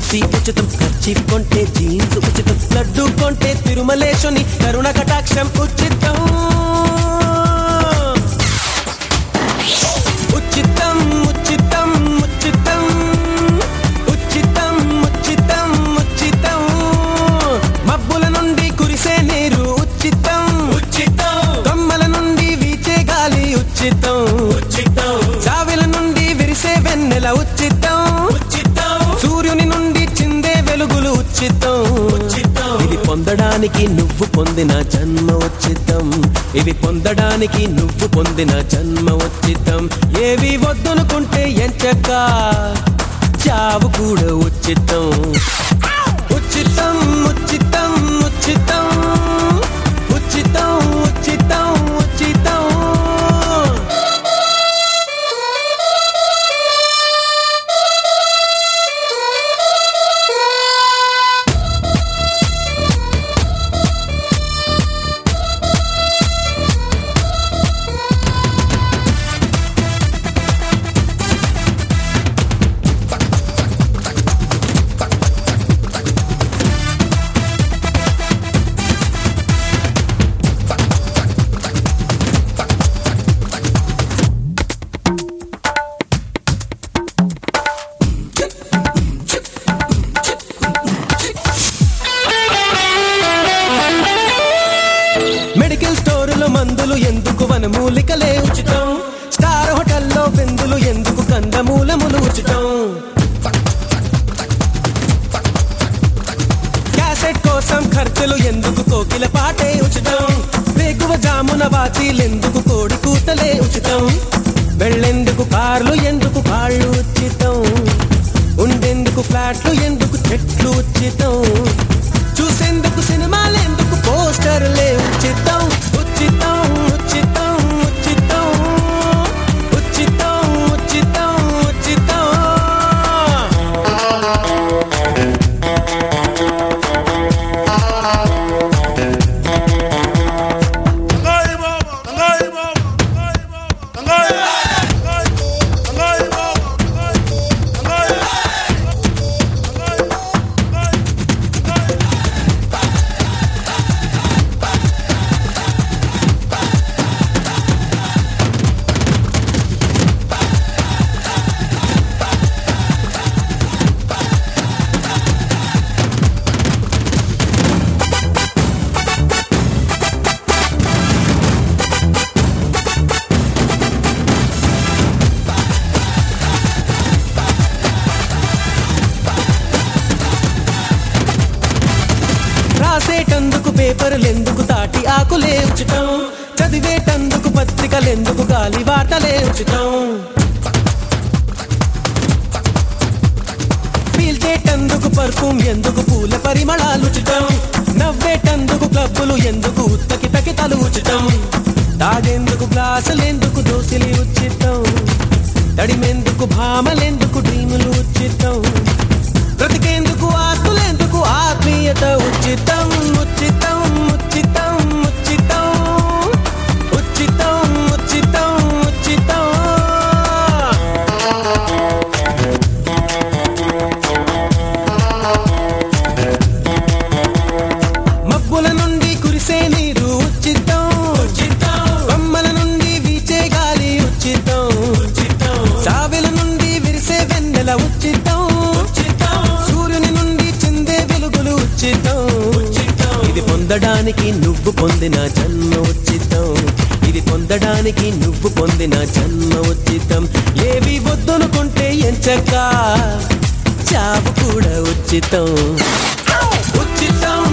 AC ఉచితం ఖర్చీ కొంటే jeans ఉచితం లడ్డు కొంటే తిరుమలేశుని కరుణ కటాక్షం ఉచితం ఉచితం ఉచితం ఉచితం ఉచితం ఉచితం ఉచితం మబ్బుల నుండి కురిసే నీరు ఉచితం ఉచితం కొమ్మల నుండి వీచే గాలి ఉచితం ఉచితం చావిల నుండి విరిసే వెన్నెల ఉచితం ఉచితం సూర్యుని నుండి చిందే వెలుగులు ఉచితం ఉచితం ఇది పొందడానికి నువ్వు పొందిన జన్మ ఉచితం ఇవి పొందడానికి నువ్వు పొందిన జన్మ ఉచితం ఏవి వద్దనుకుంటే ఎంచక్క చావు కూడా ఉచితం ఉచితం ఉచితం ఉచితం ఉచితం ఉచితం ఉచితం మెడికల్ స్టోరులో మందులు ఎందుకు వనమూలికలే ఉచితం స్టార్ హోటల్లో విందులు ఎందుకు కందమూలములు ఉచితం క్యాసెట్ కోసం ఖర్చులు ఎందుకు కోకిల పాటే ఉచితం వేకువ జామున వాచీలెందుకు కోడి కూతలే ఉచితం వెళ్ళేందుకు కార్లు ఎందుకు కాళ్ళు ఉచితం ఉండేందుకు ఫ్లాట్లు ఎందుకు చెట్లు ఉచితం చూసేందుకు సినిమాలు ఎందుకు పోస్టర్లే ఉచితం ఉచితం ఉచితం ఉచితం ఉచితం ఉచితం ఉచితం Angai baba, angai baba, angai baba, angai baba, angai baba, angai baba, angai రాసేటందుకు పేపర్లెందుకు తాటి ఆకులే ఉచితం చదివేటందుకు పత్రికలెందుకు గాలి వార్తలే ఉచితం పీల్చేటందుకు పర్ఫ్యూమ్ ఎందుకు పూల పరిమళాలు ఉచితం నవ్వేటందుకు క్లబ్బులు ఎందుకు ఉత్తకి తకితలు ఉచితం తాగేందుకు గ్లాసులెందుకు దోసిలి ఉచితం తడిమెందుకు భామలెందుకు డ్రీములు ఉచితం బ్రతికేందుకు ఆస్తులెందుకు ఆత్మీయత ఉచితం ఉచితం ఉచితం ఉచితం ఉచితం ఉచితం ఉచితం మబ్బుల నుండి కురిసే నీరు ఉచితం ఉచితం కొమ్మల నుండి వీచే గాలి ఉచితం ఉచితం చావెల నుండి విరిసే వెన్నెల ఉచితం ఉచితం సూర్యుని నుండి చిందే వెలుగులు ఉచితం ఉచితం ఇది పొందడానికి నువ్వు పొందిన జన్మ ఉచితం ఇది పొందడానికి నువ్వు పొందిన జన్మ ఉచితం ఏవి వద్దనుకుంటే ఎంచక్క చావు కూడా ఉచితం ఉచితం